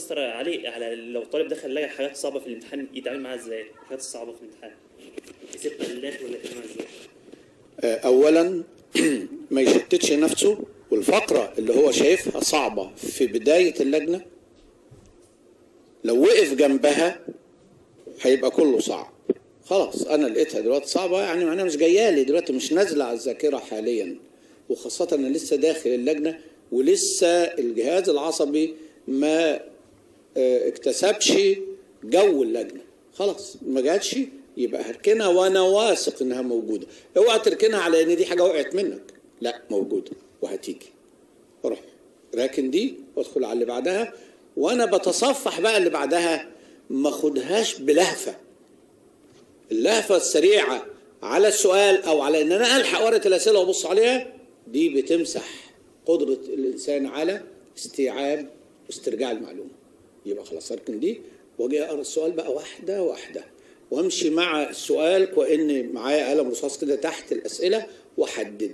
مستر علي على لو الطالب دخل لقى حاجات صعبه في الامتحان يتعامل معاها ازاي؟ الحاجات الصعبه في الامتحان يسيبها للاخر ولا يتعامل معاها ازاي؟ آه، اولا ما يشتتش نفسه والفقره اللي هو شايفها صعبه في بدايه اللجنه لو وقف جنبها هيبقى كله صعب خلاص انا لقيتها دلوقتي صعبه يعني معناها مش جايه لي دلوقتي مش نازله على الذاكره حاليا وخاصه انا لسه داخل اللجنه ولسه الجهاز العصبي ما آه، اكتسبش جو اللجنه خلاص ما جاتش يبقى هركنها وانا واثق انها موجوده اوعى تركنها على ان دي حاجه وقعت منك لا موجوده وهتيجي روح راكن دي وادخل على اللي بعدها وانا بتصفح بقى اللي بعدها ما اخدهاش بلهفه اللهفه السريعه على السؤال او على ان انا الحق ورقه الاسئله وابص عليها دي بتمسح قدره الانسان على استيعاب واسترجاع المعلومه يبقى خلاص اركن دي واجي اقرا السؤال بقى واحده واحده وامشي مع السؤال كأن معايا قلم رصاص كده تحت الاسئله واحدد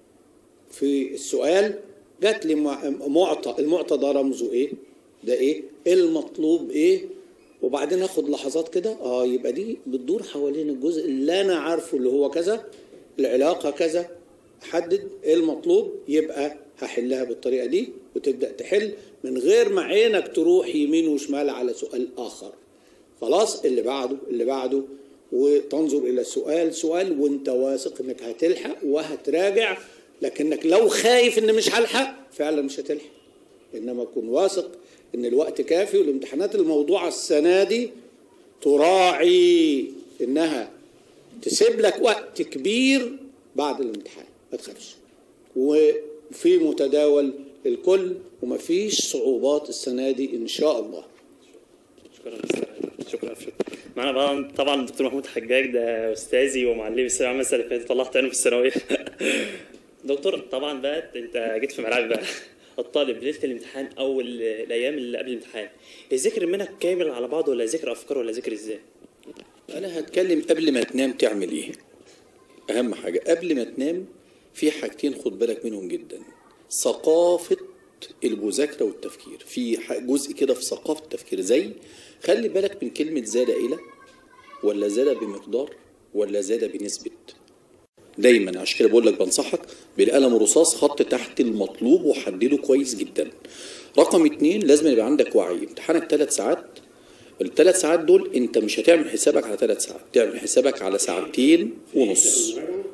في السؤال جات لي مع- معطى المعطى ده رمزه ايه ده ايه المطلوب ايه وبعدين اخد لحظات كده اه يبقى دي بتدور حوالين الجزء اللي انا عارفه اللي هو كذا العلاقه كذا احدد ايه المطلوب يبقى هحلها بالطريقه دي وتبدا تحل من غير ما عينك تروح يمين وشمال على سؤال اخر خلاص اللي بعده اللي بعده وتنظر الى السؤال سؤال وانت واثق انك هتلحق وهتراجع لكنك لو خايف ان مش هلحق فعلا مش هتلحق انما تكون واثق ان الوقت كافي والامتحانات الموضوعه السنه دي تراعي انها تسيب لك وقت كبير بعد الامتحان ما تخافش وفي متداول الكل ومفيش صعوبات السنه دي ان شاء الله شكرا مستر شكرا شكرا معانا بقى طبعا الدكتور محمود حجاج ده استاذي ومعلمي الثانويه العامه السنه اللي فاتت طلعت عينه في الثانويه دكتور طبعا بقى انت جيت في ملعبي بقى الطالب ليله الامتحان او ال- الايام اللي قبل الامتحان يذاكر المنهج كامل على بعضه ولا يذاكر افكار ولا يذاكر ازاي؟ انا هتكلم قبل ما تنام تعمل ايه اهم حاجه قبل ما تنام في حاجتين خد بالك منهم جدا ثقافه المذاكره والتفكير في ح- جزء كده في ثقافه التفكير زي خلي بالك من كلمه زاد الى ولا زاد بمقدار ولا زاد بنسبه دايما عشان كده بقول لك بنصحك بالقلم الرصاص خط تحت المطلوب وحدده كويس جدا رقم اتنين لازم يبقى عندك وعي امتحانك ثلاث ساعات الثلاث ساعات دول انت مش هتعمل حسابك على ثلاث ساعات تعمل حسابك على ساعتين ونص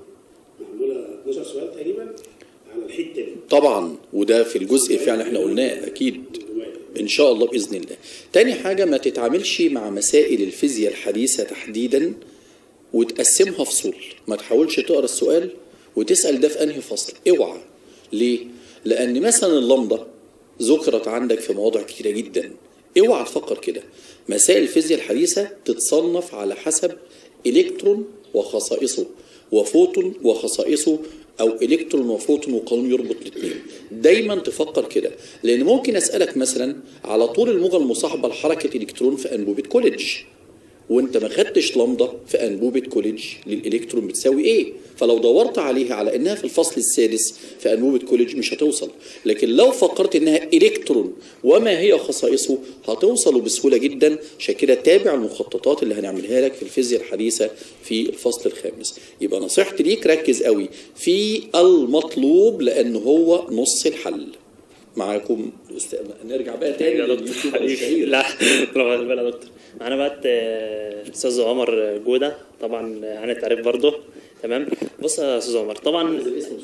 معموله 12 سؤال تقريبا على الحته دي طبعا وده في الجزء فعلا احنا قلناه اكيد ان شاء الله باذن الله تاني حاجه ما تتعاملش مع مسائل الفيزياء الحديثه تحديدا وتقسمها فصول ما تحاولش تقرا السؤال وتسال ده في انهي فصل اوعى ليه لان مثلا اللمضه ذكرت عندك في مواضع كتيره جدا اوعى تفكر كده مسائل الفيزياء الحديثه تتصنف على حسب الكترون وخصائصه وفوتون وخصائصه او الكترون وفوتون وقانون يربط الاثنين دايما تفكر كده لان ممكن اسالك مثلا على طول الموجه المصاحبه لحركه الكترون في انبوبه كوليدج وانت ما خدتش لمضه في انبوبه كوليدج للالكترون بتساوي ايه فلو دورت عليها على انها في الفصل السادس في انبوبه كوليدج مش هتوصل لكن لو فكرت انها الكترون وما هي خصائصه هتوصل بسهوله جدا عشان كده تابع المخططات اللي هنعملها لك في الفيزياء الحديثه في الفصل الخامس يبقى نصيحتي ليك ركز قوي في المطلوب لان هو نص الحل معاكم الأستاذ- نرجع بقى تاني يا دكتور لليوتيوبر حبيبي الشهير. لا لا لا يا دكتور معانا بقى آه، استاذ عمر جوده طبعا عن التعريف برضه تمام بص يا استاذ عمر طبعا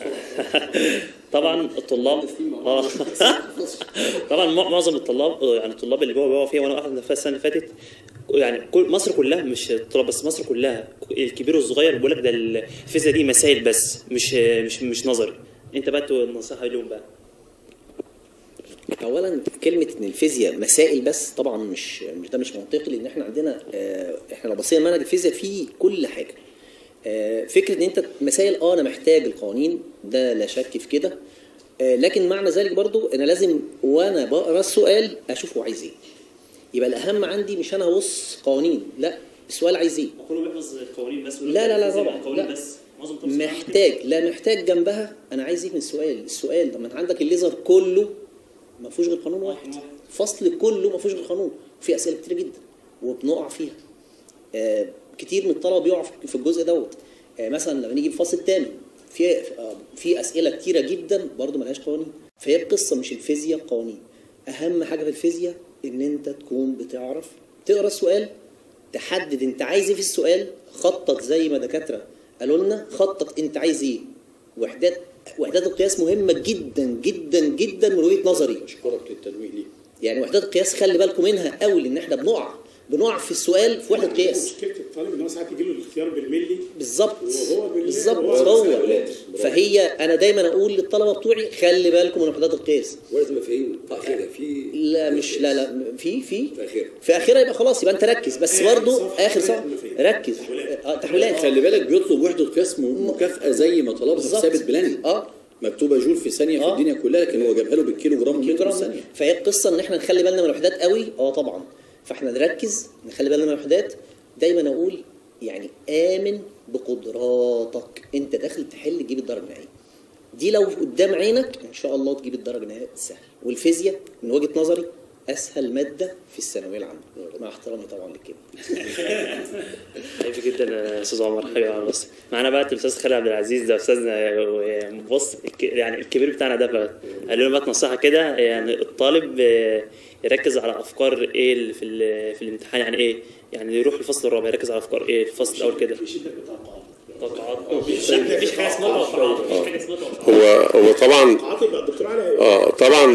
طبعا الطلاب اه طبعا مع- معظم الطلاب آه، يعني الطلاب اللي جوه جوه فيها وانا واحد في السنه اللي فاتت يعني كل مصر كلها مش الطلاب بس مصر كلها الكبير والصغير بيقول لك ده الفيزياء دي مسائل بس مش مش مش نظري انت بقى تقول النصيحه اليوم بقى اولا كلمه ان الفيزياء مسائل بس طبعا مش مش ده مش منطقي لان احنا عندنا آه، احنا لو بصينا منهج الفيزياء فيه كل حاجه آه، فكره ان انت مسائل اه انا محتاج القوانين ده لا شك في كده آه، لكن معنى ذلك برضو انا لازم وانا بقرا السؤال اشوف هو عايز ايه يبقى الاهم عندي مش انا ابص قوانين لا السؤال عايز ايه كله بيحفظ القوانين بس لا لا لا طبعا القوانين لا. بس معظم الطلاب بصراحة محتاج لا محتاج جنبها انا عايز ايه من السؤال السؤال طب ما انت عندك الليزر كله ما فيهوش غير قانون واحد فصل كله ما فيهوش غير قانون في اسئله كتير جدا وبنقع فيها آه، كتير من الطلبه بيقعوا في- في الجزء دوت آه، مثلا لما نيجي في الفصل الثاني في آه، في اسئله كتيره جدا برضو ملهاش قوانين فهي القصه مش الفيزياء قوانين اهم حاجه في الفيزياء ان انت تكون بتعرف تقرا السؤال تحدد انت عايز ايه في السؤال خطط زي ما دكاتره قالوا لنا خطط انت عايز ايه وحدات وحدات القياس مهمه جدا جدا جدا من وجهه نظري اشكرك للتنويه ليه يعني وحدات القياس خلي بالكم منها قوي لان احنا بنقع بنقع في السؤال في وحده قياس مشكله الطالب ان هو ساعات يجي له الاختيار بالملي بالظبط وهو بال- بالظبط هو هو بالسؤال. فهي انا دايما اقول للطلبه بتوعي خلي بالكم من وحدات القياس ولازم يبقى في تاخير في لا مش لا لا في في في آخرها. في اخرها يبقى خلاص يبقى انت ركز بس برضو اخر صفحه ركز اه تحويلات خلي بالك بيطلب وحده قياس م- مكافاه زي ما طلبها في بالظبط. ثابت بلاني اه مكتوبه جول في ثانيه في آه. الدنيا كلها لكن هو جابها له بالكيلو جرام كيلو متر في جرام ثانيه فهي القصه ان احنا نخلي بالنا من الوحدات قوي اه طبعا فاحنا نركز نخلي بالنا من الوحدات دايما اقول يعني امن بقدراتك انت داخل تحل تجيب الدرجه النهائيه دي لو قدام عينك ان شاء الله تجيب الدرجه النهائيه سهل والفيزياء من وجهه نظري اسهل ماده في الثانويه العامه مع احترامي طبعا للكلمه حبيبي جدا يا استاذ عمر حبيبي يا بص معانا بقى الاستاذ خالد عبد العزيز ده استاذنا بص الك- يعني الكبير بتاعنا ده بقى قال لنا بقى نصيحه كده يعني الطالب آه، يركز على افكار ايه اللي في ال- في الامتحان يعني ايه يعني يروح الفصل الرابع يركز على افكار ايه الفصل الاول كده في شده التوقعات توقعات مفيش مفيش حاجه اسمها توقعات مفيش حاجه اسمها توقعات هو هو طبعا توقعات يبقى الدكتور علي اه طبعا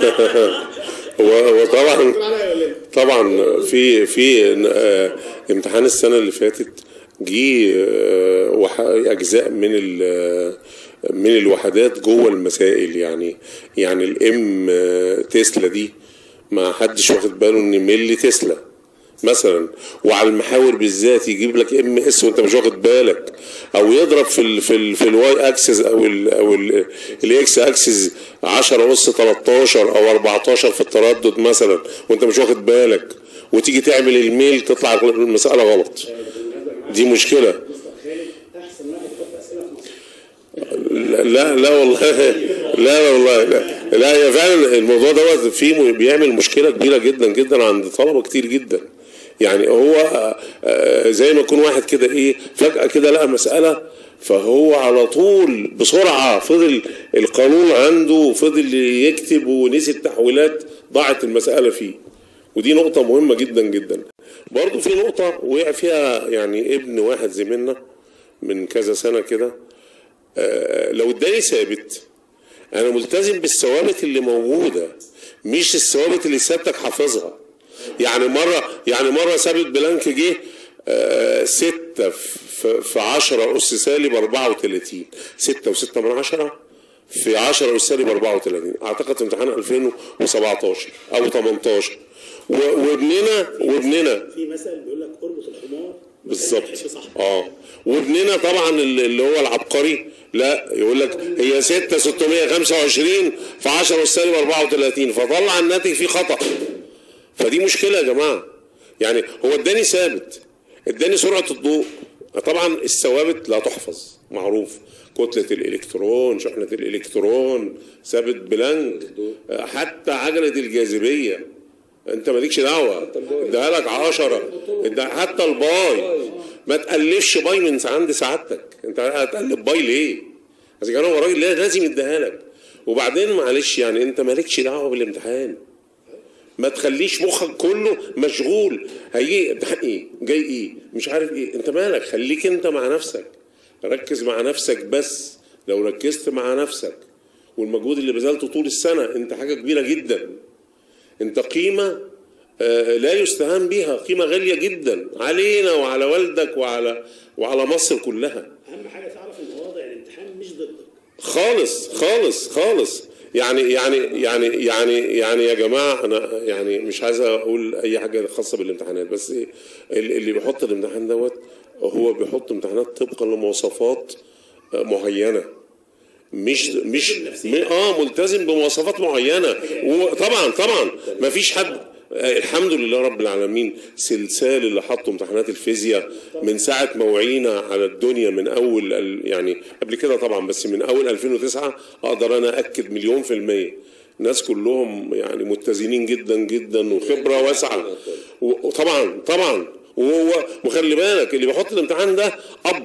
هو هو طبعا الدكتور علي يقول لنا طبعا في في آه، امتحان السنه اللي فاتت جه آه، وح- اجزاء من ال- من الوحدات جوه المسائل يعني يعني الام آه، تسلا دي ما حدش واخد باله ان ملي تسلا مثلا وعلى المحاور بالذات يجيب لك ام اس وانت مش واخد بالك او يضرب في ال في ال في الواي اكسس او ال او ال- الاكس اكسس 10 اس 13 او 14 في التردد مثلا وانت مش واخد بالك وتيجي تعمل الميل تطلع المساله غلط دي مشكله احسن واحد يحط اسئله في مصر لا لا والله لا والله لا لا هي فعلا الموضوع دوت فيه بيعمل مشكله كبيره جدا جدا عند طلبه كتير جدا يعني هو آه، آه، زي ما يكون واحد كده ايه فجاه كده لقى مساله فهو على طول بسرعه فضل القانون عنده فضل يكتب ونسي التحويلات ضاعت المساله فيه ودي نقطة مهمة جدا جدا برضو في نقطة وقع فيها يعني ابن واحد زميلنا من كذا سنة كده آه، لو اداني ثابت انا ملتزم بالثوابت اللي موجوده مش الثوابت اللي سيادتك حافظها يعني مره يعني مره ثابت بلانك جه آه، ستة في في 10 أس سالب 34 ستة وستة من عشرة في 10 أس سالب 34 أعتقد في امتحان 2017 أو 18 و- وابننا وابننا في مثل بيقول لك اربط الحمار بالظبط يحب صاحبه. اه وابننا طبعا اللي اللي هو العبقري لا يقول لك هي 6 625 في 10 سالب 34 فطلع الناتج فيه خطا فدي مشكله يا جماعه يعني هو اداني ثابت اداني سرعه الضوء طبعا الثوابت لا تحفظ معروف كتلة الإلكترون شحنة الإلكترون ثابت بلانك حتى عجلة الجاذبية انت مالكش دعوه اديها لك 10 اديها حتى الباي ما تالفش باي من عند سعادتك انت هتالف باي ليه؟ اذا كان هو راجل لا- لازم يديها لك وبعدين معلش يعني انت مالكش دعوه بالامتحان ما تخليش مخك كله مشغول هيجي امتحان ايه جاي ايه مش عارف ايه انت مالك خليك انت مع نفسك ركز مع نفسك بس لو ركزت مع نفسك والمجهود اللي بذلته طول السنه انت حاجه كبيره جدا انت قيمة آه، لا يستهان بها قيمة غالية جدا علينا وعلى والدك وعلى وعلى مصر كلها اهم حاجه تعرف ان وضع الامتحان مش ضدك خالص خالص خالص يعني يعني يعني يعني يعني يا جماعة أنا يعني مش عايز أقول أي حاجة خاصة بالامتحانات بس ال- اللي بيحط الامتحان دوت هو بيحط امتحانات طبقا لمواصفات آه، معينة مش مش م- اه ملتزم بمواصفات معينه وطبعا طبعا ما فيش حد آه، الحمد لله رب العالمين سلسال اللي حطوا امتحانات الفيزياء من ساعه ما وعينا على الدنيا من اول ال- يعني قبل كده طبعا بس من اول 2009 اقدر انا اكد مليون في الميه ناس كلهم يعني متزنين جدا جدا وخبره واسعه و- وطبعا طبعا وهو وخلي بالك اللي بيحط الامتحان ده اب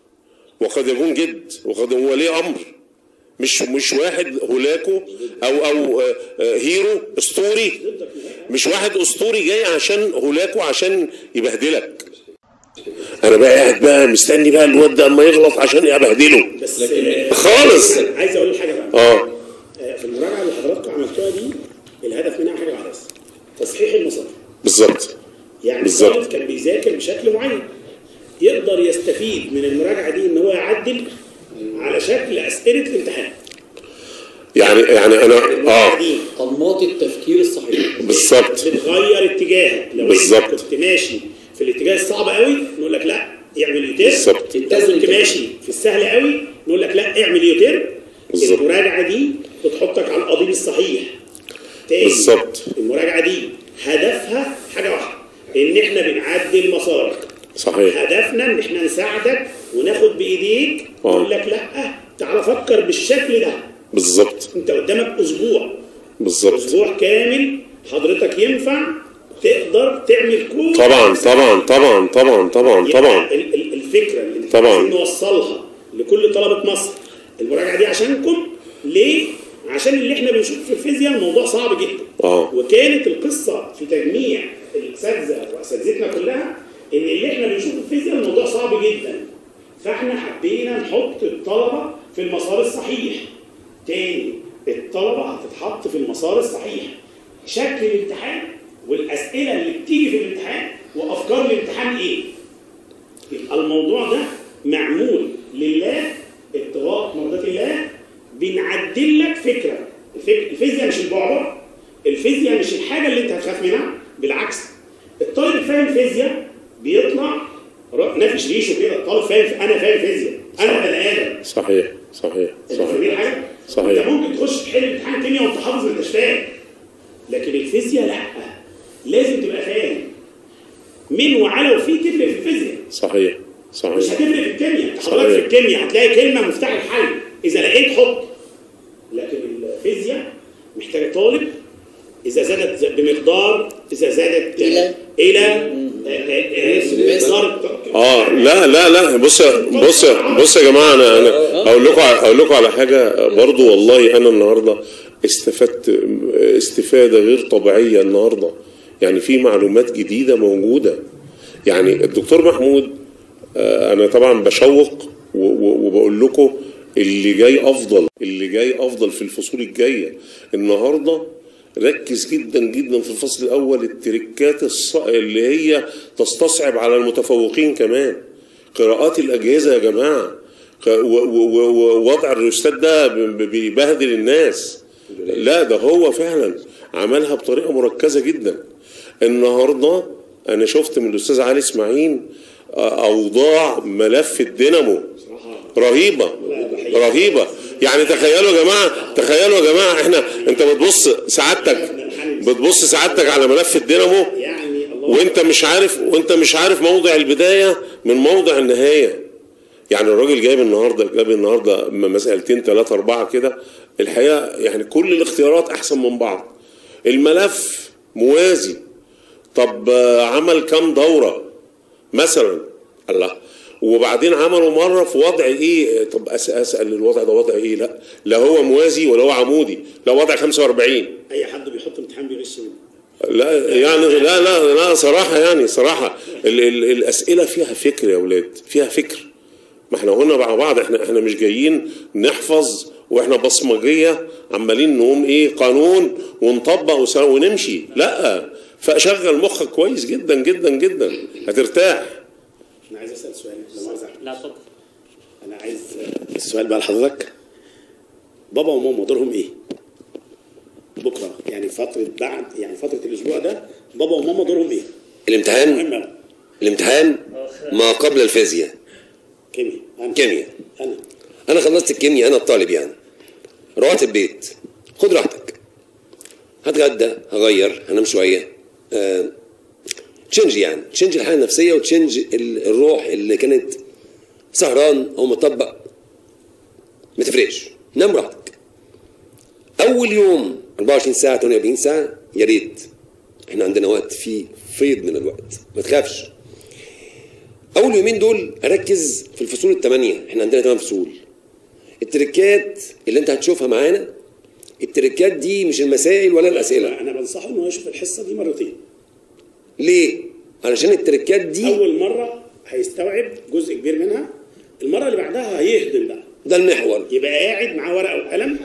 وقد يكون جد وقد هو ليه امر مش مش واحد هولاكو او او آه، آه، هيرو اسطوري مش واحد اسطوري جاي عشان هولاكو عشان يبهدلك انا بقى قاعد بقى مستني بقى الواد ده اما يغلط عشان ابهدله بس آه، خالص عايز اقول لك حاجه بقى اه آه، في المراجعه اللي حضراتكم عملتوها دي الهدف منها حاجه واحده بس تصحيح المسار بالظبط يعني بالظبط. الطالب كان بيذاكر بشكل معين يقدر يستفيد من المراجعه دي ان هو يعدل على شكل اسئله الامتحان يعني يعني انا المراجعه اه دي انماط التفكير الصحيح بالظبط بتغير اتجاهك لو بالظبط. انت كنت ماشي في الاتجاه الصعب قوي نقول لك لا اعمل يوتير بالظبط. انت كنت ماشي في السهل قوي نقول لك لا اعمل يوتير بالظبط. المراجعه دي بتحطك على القضيب الصحيح تاني بالظبط. المراجعه دي هدفها حاجه واحده ان احنا بنعدل مسارك صحيح هدفنا ان احنا نساعدك وناخد بايديك آه. نقول لك لا تعال فكر بالشكل ده بالظبط انت قدامك اسبوع بالظبط اسبوع كامل حضرتك ينفع تقدر تعمل كل طبعا طبعا طبعا طبعا طبعا يبقى طبعا ال- ال- الفكره اللي طبعاً. عايزين نوصلها لكل طلبه مصر المراجعه دي عشانكم ليه؟ عشان اللي احنا بنشوفه في الفيزياء الموضوع صعب جدا آه. وكانت القصه في تجميع الاساتذه واساتذتنا كلها ان اللي احنا بنشوفه في الفيزياء الموضوع صعب جدا فاحنا حبينا نحط الطلبه في المسار الصحيح تاني الطلبه هتتحط في المسار الصحيح شكل الامتحان والاسئله اللي بتيجي في الامتحان وافكار الامتحان ايه يبقى الموضوع ده معمول لله ابتغاء مرضات الله بنعدل لك فكره الفك... الفيزياء مش البعبع الفيزياء مش الحاجه اللي انت هتخاف منها بالعكس الطالب الفاهم فيزياء بيطلع ر- نافش ريشه كده الطالب فاهم انا فاهم فيزياء انا بني ادم صحيح صحيح انت فاهمين صحيح حاجه؟ صحيح. انت ممكن تخش تحل امتحان كيمياء وانت حافظ ما انتش فاهم لكن الفيزياء لا لازم تبقى فاهم من وعلى وفي تفرق في الفيزياء صحيح مش صحيح هتفرق في الكيمياء انت صحيح. حضرتك في الكيمياء هتلاقي كلمه مفتاح الحل اذا لقيت حط لكن الفيزياء محتاجه طالب اذا زادت ز- بمقدار اذا زادت إلى. الى آه، آه، آه، مقدار اه لا لا لا بص بص بص يا جماعه انا انا اقول لكم اقول لكم على حاجه برضو والله انا النهارده استفدت استفاده غير طبيعيه النهارده يعني في معلومات جديده موجوده يعني الدكتور محمود آه، انا طبعا بشوق و- و- وبقول لكم اللي جاي افضل اللي جاي افضل في الفصول الجايه النهارده ركز جدا جدا في الفصل الاول التركات الص... اللي هي تستصعب على المتفوقين كمان قراءات الاجهزه يا جماعه ق- و- و- و- ووضع الروستات ده ب- ب- بيبهدل الناس لا ده هو فعلا عملها بطريقه مركزه جدا النهارده انا شفت من الاستاذ علي اسماعيل آه، اوضاع ملف الدينامو رهيبه رهيبه يعني تخيلوا يا جماعه تخيلوا يا جماعه احنا انت بتبص سعادتك بتبص سعادتك على ملف الدينامو يعني الله وانت مش عارف وانت مش عارف موضع البدايه من موضع النهايه يعني الراجل جايب النهارده جايب النهارده م- مسالتين ثلاثه اربعه كده الحقيقه يعني كل الاختيارات احسن من بعض الملف موازي طب آه، عمل كام دوره مثلا الله وبعدين عملوا مره في وضع ايه طب أس- اسال الوضع ده وضع ايه لا لا هو موازي ولا هو عمودي لا وضع 45 اي حد بيحط امتحان بيغش منه لا يعني لا لا لا صراحة يعني صراحة ال ال الأسئلة فيها فكر يا أولاد فيها فكر ما احنا قلنا مع بعض احنا احنا مش جايين نحفظ واحنا بصمجية عمالين نقوم ايه قانون ونطبق وس- ونمشي لا فشغل مخك كويس جدا جدا جدا هترتاح انا عايز اسال سؤال لا مؤاخذة. لا اتفضل انا عايز السؤال بقى لحضرتك بابا وماما دورهم ايه؟ بكره يعني فتره بعد يعني فتره الاسبوع ده بابا وماما دورهم ايه؟ الامتحان مهم أوي. الامتحان ما قبل الفيزياء كيمياء أنا. كيمياء انا انا خلصت الكيمياء انا الطالب يعني روحت البيت خد راحتك هتغدى هغير هنام شويه آه، تشنج يعني تشنج الحاله النفسيه وتشنج ال- الروح اللي كانت سهران او مطبق ما تفرقش نام براحتك اول يوم 24 ساعه 48 ساعه يا ريت احنا عندنا وقت في فيض من الوقت ما تخافش اول يومين دول اركز في الفصول الثمانيه احنا عندنا ثمان فصول التركات اللي انت هتشوفها معانا التركات دي مش المسائل ولا الاسئله انا بنصحه ان هو يشوف الحصه دي مرتين ليه علشان التركات دي اول مره هيستوعب جزء كبير منها المره اللي بعدها هيهضم بقى ده المحور يبقى قاعد معاه ورقه وقلم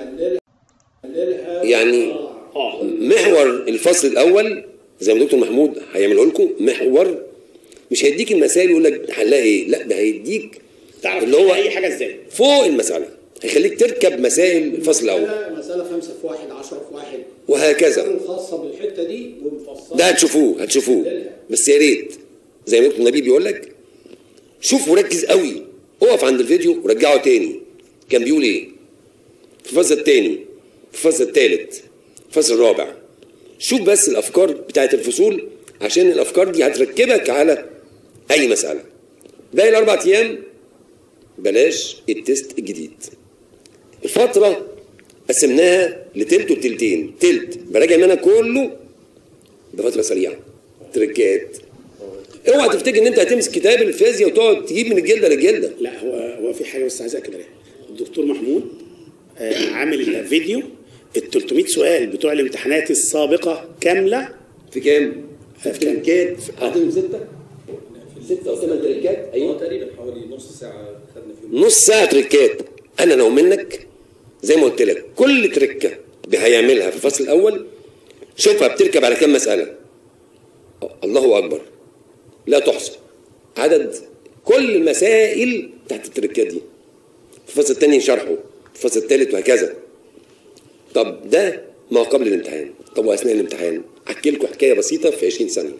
يعني اه محور الفصل الاول زي ما دكتور محمود هيعمله لكم محور مش هيديك المسائل يقول لك حلها ايه لا ده هيديك تعرف اللي هو اي حاجه ازاي فوق المساله هيخليك تركب مسائل الفصل الاول مسألة خمسة في واحد عشرة في واحد وهكذا الخاصة بالحتة دي ومفصلة ده هتشوفوه هتشوفوه بس يا ريت زي ما دكتور نبيل بيقول لك شوف وركز قوي اقف عند الفيديو ورجعه تاني كان بيقول ايه في الفصل التاني في الفصل التالت في الفصل الرابع شوف بس الافكار بتاعت الفصول عشان الافكار دي هتركبك على اي مساله باقي الاربع ايام بلاش التست الجديد الفتره قسمناها لتلت وتلتين تلت براجع منها كله بفتره سريعه تركات اوعى تفتكر ان انت هتمسك كتاب الفيزياء وتقعد تجيب من الجلده للجلده لا هو هو في حاجه بس عايز اكد عليها الدكتور محمود آه، عامل فيديو ال 300 سؤال بتوع الامتحانات السابقه كامله في كام؟ في كام؟ تركات عددهم سته؟ سته او ثمان تركات ايوه تقريبا حوالي نص ساعة خدنا فيهم نص ساعه تركات انا لو منك زي ما قلت لك كل تركه هيعملها في الفصل الاول شوفها بتركب على كام مساله الله اكبر لا تحصى عدد كل المسائل تحت التركات دي في الفصل الثاني شرحه في الفصل الثالث وهكذا طب ده ما قبل الامتحان طب واثناء الامتحان احكي لكم حكايه بسيطه في 20 ثانيه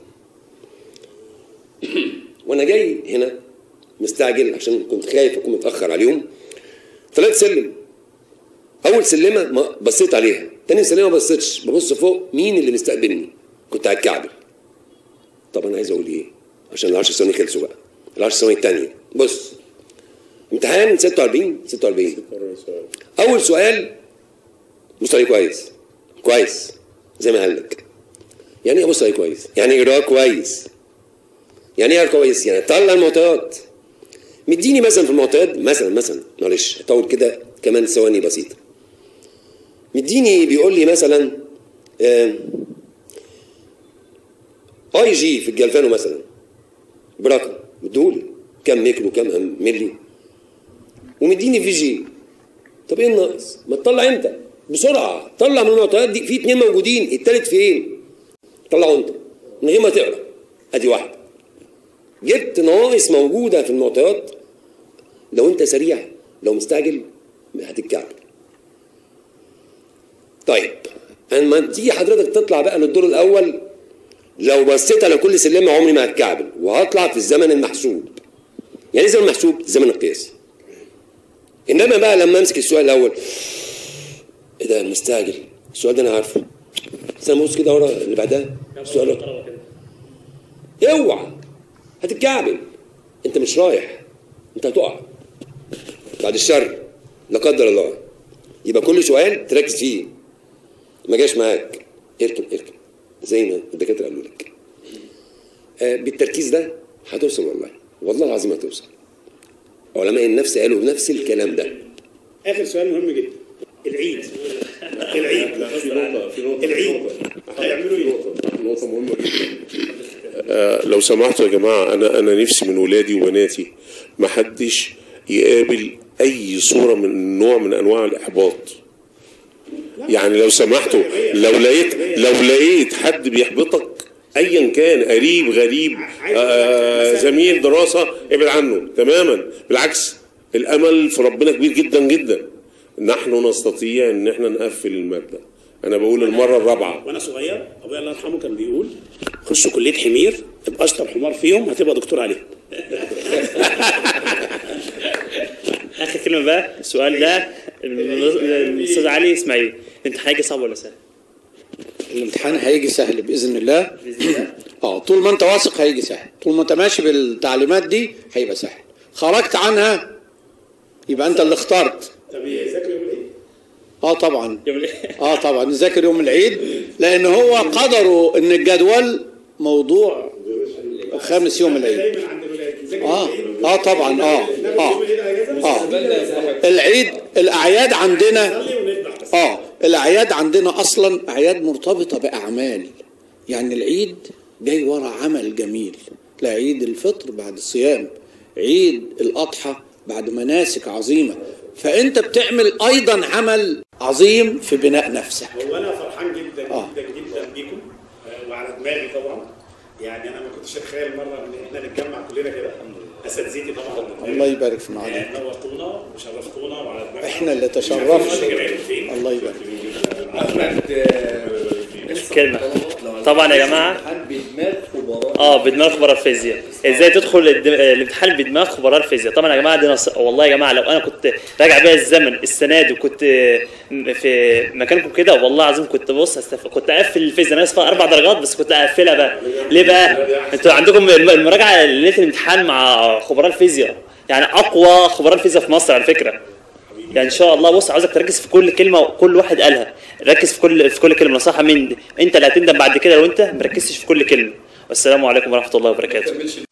وانا جاي هنا مستعجل عشان كنت خايف اكون متاخر عليهم طلعت سلم اول سلمه ما بصيت عليها تاني سلمه ما بصيتش ببص فوق مين اللي مستقبلني كنت على الكعبل طب انا عايز اقول ايه عشان ال 10 ثواني خلصوا بقى ال 10 ثواني الثانيه بص امتحان 46 46 اول سؤال مستوى كويس كويس زي ما قال لك يعني ايه مستوى كويس يعني ايه كويس يعني ايه كويس يعني طلع المعطيات مديني مثلا في المعطيات مثلا مثلا معلش اطول كده كمان ثواني بسيطه مديني بيقول لي مثلا آه، اي جي في الجلفانو مثلا برقم مديهولي كام ميكرو كام ملي ومديني في جي طب ايه الناقص؟ ما تطلع انت بسرعه طلع من المعطيات دي في اتنين موجودين التالت فين؟ طلعه انت من غير ما تقرا ادي واحده جبت ناقص موجوده في المعطيات لو انت سريع لو مستعجل هتتكعبل طيب اما تيجي حضرتك تطلع بقى للدور الاول لو بصيت على كل سلمه عمري ما هتكعبل وهطلع في الزمن المحسوب يعني ايه زمن محسوب الزمن القياسي انما بقى لما امسك السؤال الاول ايه ده مستعجل السؤال ده انا عارفه بس انا ببص كده ورا اللي بعدها السؤال اوعى هتتكعبل انت مش رايح انت هتقع بعد الشر لا قدر الله يبقى كل سؤال تركز فيه ما جاش معاك اركن اركن زي ما الدكاتره قالوا لك آه بالتركيز ده هتوصل والله والله العظيم هتوصل علماء النفس قالوا نفس الكلام ده اخر سؤال مهم جدا العيد العيد في نقطة في نقطة العيد هيعملوا ايه؟ نقطة مهمة جدا آه، لو سمحتوا يا جماعة أنا أنا نفسي من ولادي وبناتي ما حدش يقابل أي صورة من نوع من أنواع الإحباط يعني لو سمحتوا لو لقيت لو لقيت حد بيحبطك ايا كان قريب غريب آه زميل دراسه ابعد عنه تماما بالعكس الامل في ربنا كبير جدا جدا نحن نستطيع ان احنا نقفل الماده انا بقول المره الرابعه وانا صغير ابويا الله يرحمه كان بيقول خش كليه حمير ابقى اشطر حمار فيهم هتبقى دكتور عليهم اخر كلمه بقى السؤال ده الاستاذ علي اسماعيل الامتحان هيجي صعب ولا سهل؟ الامتحان هيجي سهل باذن الله باذن الله اه طول ما انت واثق هيجي سهل طول ما انت ماشي بالتعليمات دي هيبقى سهل خرجت عنها يبقى انت اللي اخترت طب يذاكروا يقول ايه؟ اه طبعا يوم ال- اه طبعا نذاكر يوم العيد لان هو قدروا ان الجدول موضوع خامس يوم العيد دايما عند الولاد نذاكر اه العيد اه طبعا اه اه يوم العيد اجازه اه العيد الاعياد عندنا نصلي ونذبح بس اه الاعياد عندنا اصلا اعياد مرتبطه باعمال يعني العيد جاي ورا عمل جميل لا عيد الفطر بعد الصيام عيد الاضحى بعد مناسك عظيمه فانت بتعمل ايضا عمل عظيم في بناء نفسك هو انا فرحان جدا آه. جدا جدا بيكم آه، وعلى دماغي طبعا يعني انا ما كنتش اتخيل مره ان احنا نتجمع كلنا كده اساتذتي طبعا الله يبارك في معاليك آه، نورتونا وشرفتونا وعلى دماغنا احنا اللي مش عارف تشرفنا الواد جمال فين. الله يبارك كلمة طبعا يا جماعة بدماغ خبراء اه بدماغ خبراء الفيزياء ازاي تدخل الد- الامتحان بدماغ خبراء الفيزياء طبعا يا جماعه دي نص... والله يا جماعه لو انا كنت راجع بيا الزمن السنه دي وكنت في مكانكم كده والله العظيم كنت بص أستف... كنت اقفل الفيزياء انا اسفه اربع درجات بس كنت اقفلها بقى ليه بقى انتوا عندكم الم- المراجعه ليله الامتحان مع خبراء الفيزياء يعني اقوى خبراء الفيزياء في مصر على فكره يعني ان شاء الله بص عاوزك تركز في كل كلمه وكل واحد قالها ركز في كل في كل كلمه نصيحه مني انت اللي هتندم بعد كده لو انت مركزتش في كل كلمه والسلام عليكم ورحمه الله وبركاته